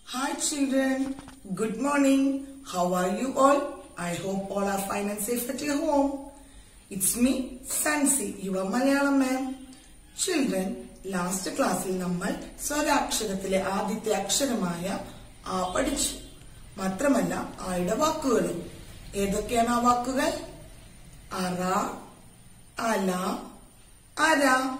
Hi children, good morning. How are you all? I hope all are fine and safe at your home. It's me, Sansi, your Malayalam ma'am. Children, last ക്ലാസ്സിൽ നമ്മൾ സ്വരാക്ഷരത്തിലെ ആദ്യത്തെ അക്ഷരമായ ആ പഠിച്ചു മാത്രമല്ല ആയുടെ വാക്കുകളും ഏതൊക്കെയാണ് ആ വാക്കുകൾ അറ അല അര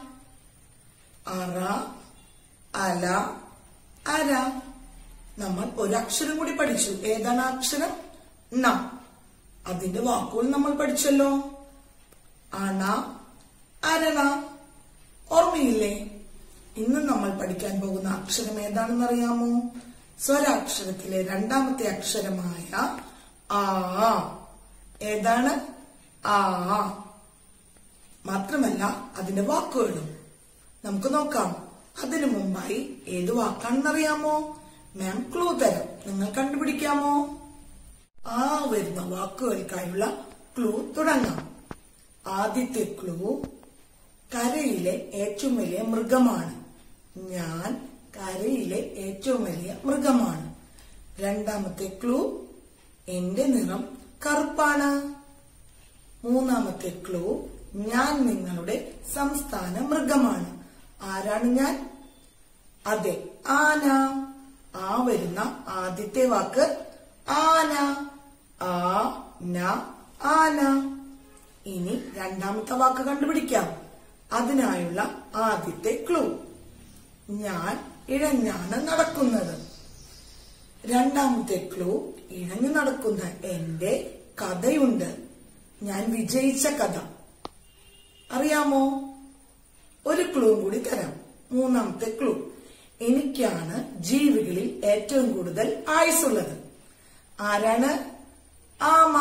അറ അല അര നമ്മൾ ഒരു അക്ഷരം കൂടി പഠിച്ചു ഏതാണ് ആ അക്ഷരം ന അതിന്റെ വാക്കുകൾ നമ്മൾ പഠിച്ചല്ലോ അണ അരണ ഓർമ്മയില്ലേ ഇന്ന് നമ്മൾ പഠിക്കാൻ പോകുന്ന അക്ഷരം ഏതാണെന്ന് അറിയാമോ സ്വരാക്ഷരത്തിലെ രണ്ടാമത്തെ അക്ഷരമായ ആ ഏതാണ് ആ മാത്രമല്ല അതിന്റെ വാക്കുകളും നമുക്ക് നോക്കാം അതിനു മുമ്പായി ഏത് വാക്കാണെന്നറിയാമോ മാം ക്ലൂ തരാം നിങ്ങൾ കണ്ടുപിടിക്കാമോ ആ വരുന്ന വാക്കുകൾക്കായുള്ള ക്ലൂ തുടങ്ങാം ആദ്യത്തെ ക്ലൂ കരയിലെ ഏറ്റവും വലിയ മൃഗമാണ് ഞാൻ കരയിലെ ഏറ്റവും വലിയ മൃഗമാണ് രണ്ടാമത്തെ ക്ലൂ എന്റെ നിറം കറുപ്പാണ് മൂന്നാമത്തെ ക്ലൂ ഞാൻ നിങ്ങളുടെ സംസ്ഥാന മൃഗമാണ് ആരാണ് ഞാൻ അതെ ആന ആ വരുന്ന ആദ്യത്തെ വാക്ക് ആന ആ ന ആന ഇനി രണ്ടാമത്തെ വാക്ക് കണ്ടുപിടിക്കാം അതിനായുള്ള ആദ്യത്തെ ക്ലൂ ഞാൻ ഇഴഞ്ഞാണ് നടക്കുന്നത് രണ്ടാമത്തെ ക്ലൂ ഇഴഞ്ഞു നടക്കുന്ന എന്റെ കഥയുണ്ട് ഞാൻ വിജയിച്ച കഥ അറിയാമോ ഒരു ക്ലൂ കൂടി തരാം മൂന്നാമത്തെ ക്ലൂ എനിക്കാണ് ജീവികളിൽ ഏറ്റവും കൂടുതൽ ആയുസുള്ളത് ആരാണ് ആമ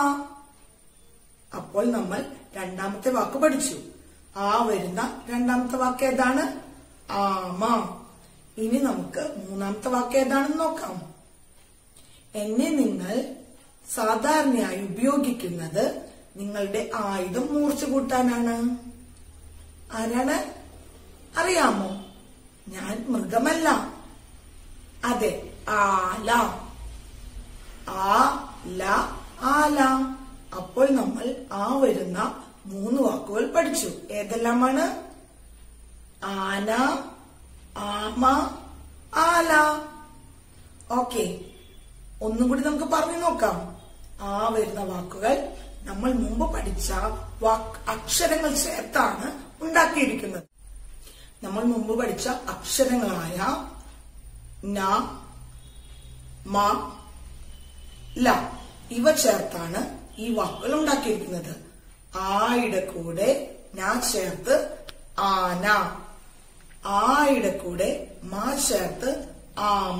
അപ്പോൾ നമ്മൾ രണ്ടാമത്തെ വാക്ക് പഠിച്ചു ആ വരുന്ന രണ്ടാമത്തെ വാക്ക് ഏതാണ് ആമ ഇനി നമുക്ക് മൂന്നാമത്തെ വാക്ക് ഏതാണെന്ന് നോക്കാം എന്നെ നിങ്ങൾ സാധാരണയായി ഉപയോഗിക്കുന്നത് നിങ്ങളുടെ ആയുധം മൂർച്ച കൂട്ടാനാണ് ആരാണ് അറിയാമോ ഞാൻ മൃഗമല്ല അതെ ആല ആ ല ആല അപ്പോൾ നമ്മൾ ആ വരുന്ന മൂന്ന് വാക്കുകൾ പഠിച്ചു ഏതെല്ലാമാണ് ആന ആമ ആല ഓക്കെ ഒന്നും കൂടി നമുക്ക് പറഞ്ഞു നോക്കാം ആ വരുന്ന വാക്കുകൾ നമ്മൾ മുമ്പ് പഠിച്ച വാക്ക് അക്ഷരങ്ങൾ ചേർത്താണ് ഉണ്ടാക്കിയിരിക്കുന്നത് നമ്മൾ മുമ്പ് പഠിച്ച അക്ഷരങ്ങളായ ന മ ല ഇവ ചേർത്താണ് ഈ വാക്കുകൾ ഉണ്ടാക്കിയിരിക്കുന്നത് ആയുടെ കൂടെ ന ചേർത്ത് ആന ആയുടെ കൂടെ മാ ചേർത്ത് ആമ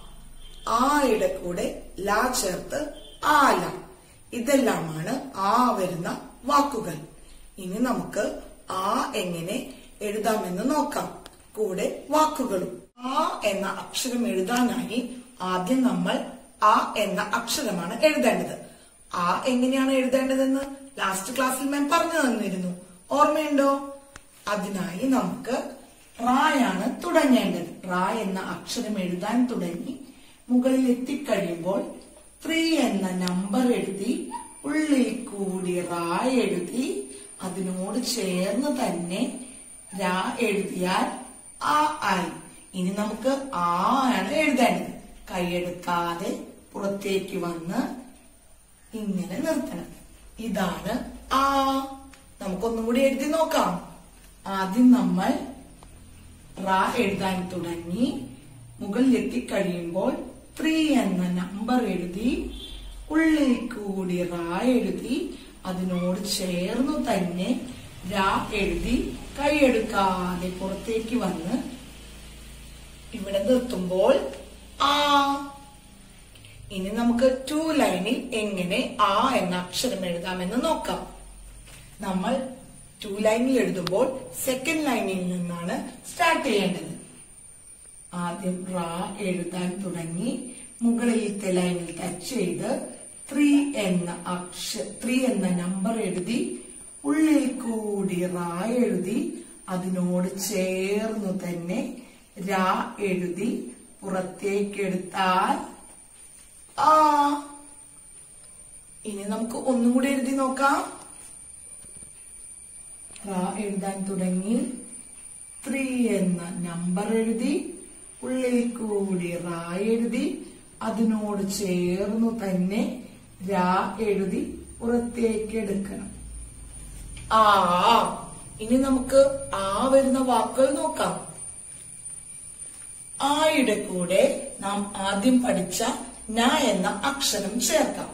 ആയുടെ കൂടെ ല ചേർത്ത് ആല ഇതെല്ലാമാണ് ആ വരുന്ന വാക്കുകൾ ഇനി നമുക്ക് ആ എങ്ങനെ എഴുതാമെന്ന് നോക്കാം കൂടെ വാക്കുകളും ആ എന്ന അക്ഷരം എഴുതാനായി ആദ്യം നമ്മൾ ആ എന്ന അക്ഷരമാണ് എഴുതേണ്ടത് ആ എങ്ങനെയാണ് എഴുതേണ്ടതെന്ന് ലാസ്റ്റ് ക്ലാസ്സിൽ മാം പറഞ്ഞു തന്നിരുന്നു ഓർമ്മയുണ്ടോ അതിനായി നമുക്ക് റായാണ് തുടങ്ങേണ്ടത് റാ എന്ന അക്ഷരം എഴുതാൻ തുടങ്ങി മുകളിൽ എത്തിക്കഴിയുമ്പോൾ ത്രീ എന്ന നമ്പർ എഴുതി ഉള്ളിൽ കൂടി റാ എഴുതി അതിനോട് ചേർന്ന് തന്നെ രാ എഴുതിയാൽ ആ ആയി ഇനി നമുക്ക് ആ ആണ് എഴുതേണ്ടത് കൈയെടുക്കാതെ പുറത്തേക്ക് വന്ന് ഇങ്ങനെ നിർത്തണം ഇതാണ് ആ നമുക്കൊന്നും കൂടി എഴുതി നോക്കാം ആദ്യം നമ്മൾ റാ എഴുതാൻ തുടങ്ങി മുകളിലെത്തി കഴിയുമ്പോൾ ത്രീ എന്ന നമ്പർ എഴുതി ഉള്ളിൽ കൂടി റാ എഴുതി അതിനോട് ചേർന്നു തന്നെ രാ എഴുതി കൈയെടുക്കാതെ പുറത്തേക്ക് വന്ന് ഇവിടെ നിർത്തുമ്പോൾ ആ ഇനി നമുക്ക് ടു ലൈനിൽ എങ്ങനെ ആ എന്ന അക്ഷരം എഴുതാമെന്ന് നോക്കാം നമ്മൾ ടു ലൈനിൽ എഴുതുമ്പോൾ സെക്കൻഡ് ലൈനിൽ നിന്നാണ് സ്റ്റാർട്ട് ചെയ്യേണ്ടത് ആദ്യം റാ എഴുതാൻ തുടങ്ങി മുകളിലത്തെ ലൈനിൽ ടച്ച് ചെയ്ത് ത്രീ എന്ന അക്ഷ ത്രീ എന്ന നമ്പർ എഴുതി ഉള്ളിൽ കൂടി റാ എഴുതി അതിനോട് ചേർന്നു തന്നെ രാ എഴുതി പുറത്തേക്ക് എടുത്താൽ ആ ഇനി നമുക്ക് ഒന്നും കൂടി എഴുതി നോക്കാം റ എഴുതാൻ തുടങ്ങി ത്രീ എന്ന നമ്പർ എഴുതി ഉള്ളിൽ കൂടി റ എഴുതി അതിനോട് ചേർന്നു തന്നെ രാ എഴുതി പുറത്തേക്ക് എടുക്കണം ആ ഇനി നമുക്ക് ആ വരുന്ന വാക്കുകൾ നോക്കാം ആയുടെ കൂടെ നാം ആദ്യം പഠിച്ച ന എന്ന അക്ഷരം ചേർക്കാം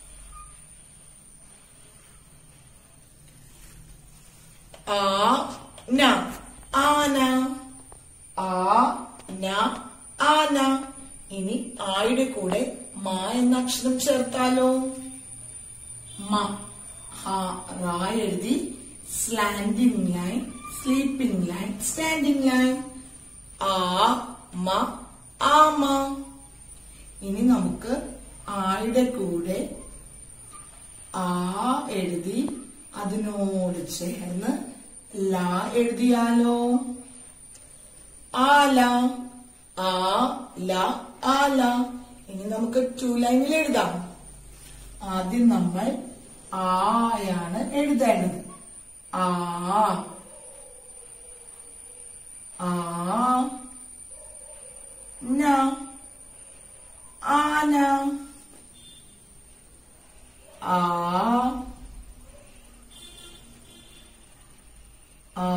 ആ ന ആന ആ ന ആന ഇനി ആയുടെ കൂടെ മ എന്ന അക്ഷരം ചേർത്താലോ മ ഹ റാ എഴുതി slanting line sleeping line standing line ആ മ ആമ ഇനി നമുക്ക് ആയുടെ കൂടെ ആ എഴുതി അതിനോട് ചേർന്ന് ല എഴുതിയാലോ ആല ആ ല ആല ഇനി നമുക്ക് ടു ലൈനിൽ എഴുതാം ആദ്യം നമ്മൾ ആയാണ് എഴുതേണ്ടത് ആ ആ ന ആന ആ ആ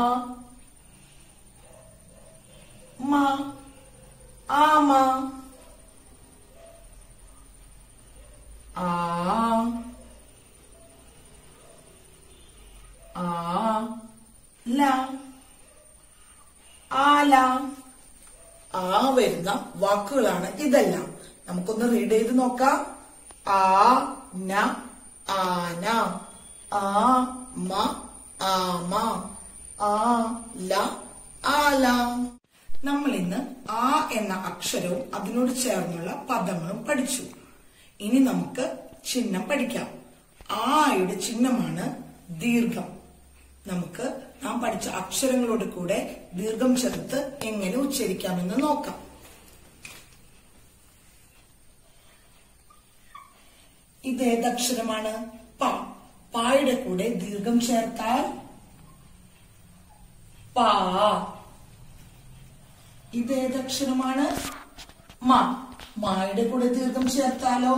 മ ആമ ആ ആ ല ആല ആ വരുന്ന വാക്കുകളാണ് ഇതെല്ലാം നമുക്കൊന്ന് റീഡ് ചെയ്ത് നോക്കാം ആ ന ആന ആ മ ആമ ആ ല ആല നമ്മൾ ഇന്ന് ആ എന്ന അക്ഷരവും അതിനോട് ചേർന്നുള്ള പദങ്ങളും പഠിച്ചു ഇനി നമുക്ക് ചിഹ്നം പഠിക്കാം ആയുടെ ചിഹ്നമാണ് ദീർഘം നമുക്ക് നാം പഠിച്ച അക്ഷരങ്ങളോട് കൂടെ ദീർഘം ചേർത്ത് എങ്ങനെ ഉച്ചരിക്കാമെന്ന് നോക്കാം ഇത് ഏതക്ഷരമാണ് പ പായുടെ കൂടെ ദീർഘം ചേർത്താൽ പാ ഇത് ഏതക്ഷരമാണ് മ മായുടെ കൂടെ ദീർഘം ചേർത്താലോ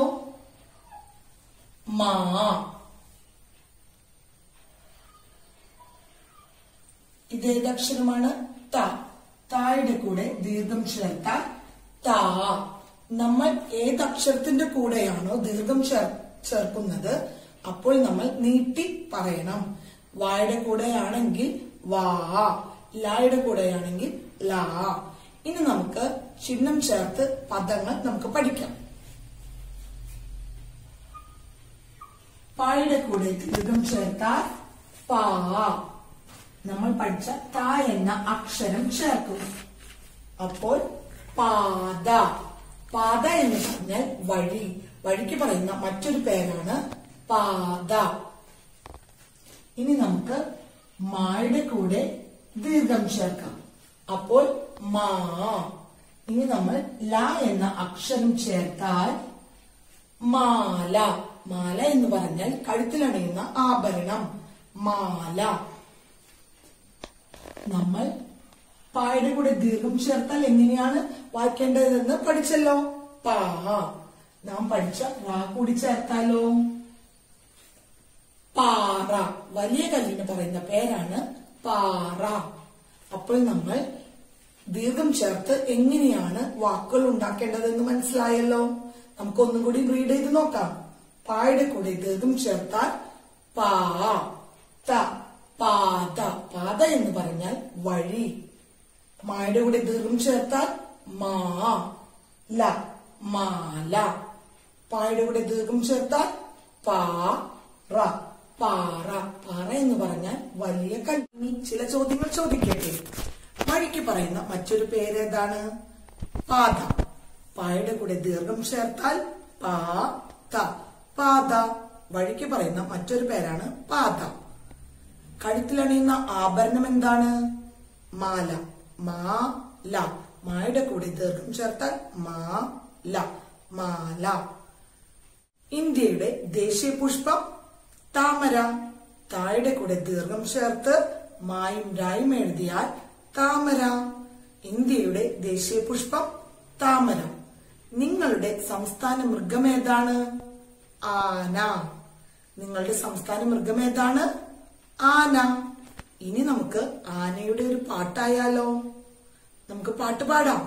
മാ ഇത് ഏതക്ഷരമാണ് ത തായുടെ കൂടെ ദീർഘം ചേർത്താൽ താ നമ്മൾ ഏതക്ഷരത്തിന്റെ കൂടെയാണോ ദീർഘം ചേർ ചേർക്കുന്നത് അപ്പോൾ നമ്മൾ നീട്ടി പറയണം വായുടെ കൂടെയാണെങ്കിൽ വാ ലായുടെ കൂടെയാണെങ്കിൽ ലാ ഇനി നമുക്ക് ചിഹ്നം ചേർത്ത് പദങ്ങൾ നമുക്ക് പഠിക്കാം പായുടെ കൂടെ ദീർഘം ചേർത്താൽ പാ നമ്മൾ പഠിച്ച ത എന്ന അക്ഷരം ചേർക്കും അപ്പോൾ പാത പാത എന്ന് പറഞ്ഞാൽ വഴി വഴിക്ക് പറയുന്ന മറ്റൊരു പേരാണ് പാത ഇനി നമുക്ക് മായുടെ കൂടെ ദീർഘം ചേർക്കാം അപ്പോൾ മാ ഇനി നമ്മൾ ല എന്ന അക്ഷരം ചേർത്താൽ മാല മാല എന്ന് പറഞ്ഞാൽ കഴുത്തിലണിയുന്ന ആഭരണം മാല നമ്മൾ പായുടെ കൂടെ ദീർഘം ചേർത്താൽ എങ്ങനെയാണ് വായിക്കേണ്ടതെന്ന് പഠിച്ചല്ലോ പാ നാം പഠിച്ച റാ കൂടി ചേർത്താലോ പാറ വലിയ കല്ലിന് പറയുന്ന പേരാണ് പാറ അപ്പോൾ നമ്മൾ ദീർഘം ചേർത്ത് എങ്ങനെയാണ് വാക്കുകൾ ഉണ്ടാക്കേണ്ടതെന്ന് മനസ്സിലായല്ലോ നമുക്ക് ഒന്നും കൂടി റീഡ് ചെയ്ത് നോക്കാം പായുടെ കൂടെ ദീർഘം ചേർത്താൽ പാ ത പാത പാത എന്ന് പറഞ്ഞാൽ വഴി മായുടെ കൂടെ ദീർഘം ചേർത്താൽ മാ ല മാല പായുടെ കൂടെ ദീർഘം ചേർത്താൽ പാ റ പാറ പാറ എന്ന് പറഞ്ഞാൽ വലിയ കല്ലിനി ചില ചോദ്യങ്ങൾ ചോദിക്കട്ടെ വഴിക്ക് പറയുന്ന മറ്റൊരു പേര് ഏതാണ് പാത പായുടെ കൂടെ ദീർഘം ചേർത്താൽ പാ ത പാത വഴിക്ക് പറയുന്ന മറ്റൊരു പേരാണ് പാത കഴുത്തിലണിയുന്ന ആഭരണം എന്താണ് മാല മാല മായുടെ കൂടെ ദീർഘം ചേർത്താൽ മാ ല മാല ഇന്ത്യയുടെ ദേശീയ പുഷ്പം താമര തായുടെ കൂടെ ദീർഘം ചേർത്ത് മായും രായും എഴുതിയാൽ താമര ഇന്ത്യയുടെ ദേശീയ പുഷ്പം താമര നിങ്ങളുടെ സംസ്ഥാന മൃഗം ഏതാണ് ആന നിങ്ങളുടെ സംസ്ഥാന മൃഗം ഏതാണ് ആന ഇനി നമുക്ക് ആനയുടെ ഒരു പാട്ടായാലോ നമുക്ക് പാട്ട് പാടാം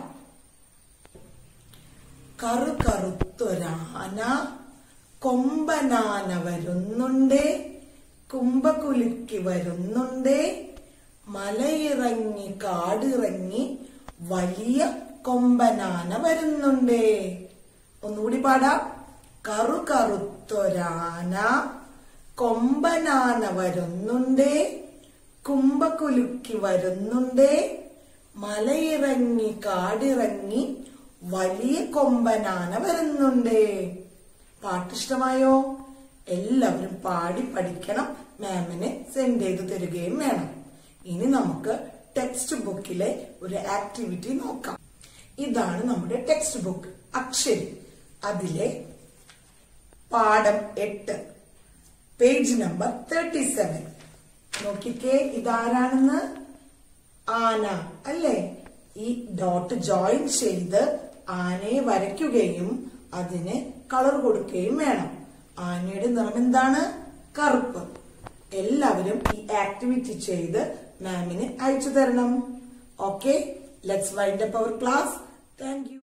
കറു കറുത്തൊരാന കൊമ്പനാന വരുന്നുണ്ടേ കുംഭകുലുക്കി വരുന്നുണ്ടേ മലയിറങ്ങി കാടിറങ്ങി വലിയ കൊമ്പനാന വരുന്നുണ്ടേ ഒന്നുകൂടി പാടാം കറു കറുത്തൊരാന കൊമ്പനാന വരുന്നുണ്ടേ കുംഭകുലുക്കി വരുന്നുണ്ടേ മലയിറങ്ങി കാടിറങ്ങി വലിയ കൊമ്പനാന വരുന്നുണ്ടേ പാട്ടിഷ്ടമായോ എല്ലാവരും പാടി പഠിക്കണം മാമിനെ സെൻഡ് ചെയ്ത് തരികയും വേണം ഇനി നമുക്ക് ടെക്സ്റ്റ് ബുക്കിലെ ഒരു ആക്ടിവിറ്റി നോക്കാം ഇതാണ് നമ്മുടെ ടെക്സ്റ്റ് ബുക്ക് അക്ഷരി അതിലെ പാഠം എട്ട് പേജ് നമ്പർ തേർട്ടി സെവൻ നോക്കിക്കേ ഇതാരാണെന്ന് ആന അല്ലേ ഈ ഡോട്ട് ജോയിൻ ചെയ്ത് ആനയെ വരയ്ക്കുകയും അതിന് കളർ കൊടുക്കുകയും വേണം ആനയുടെ നിറം എന്താണ് കറുപ്പ് എല്ലാവരും ഈ ആക്ടിവിറ്റി ചെയ്ത് മാമിന് അയച്ചു തരണം okay let's wind up our class thank U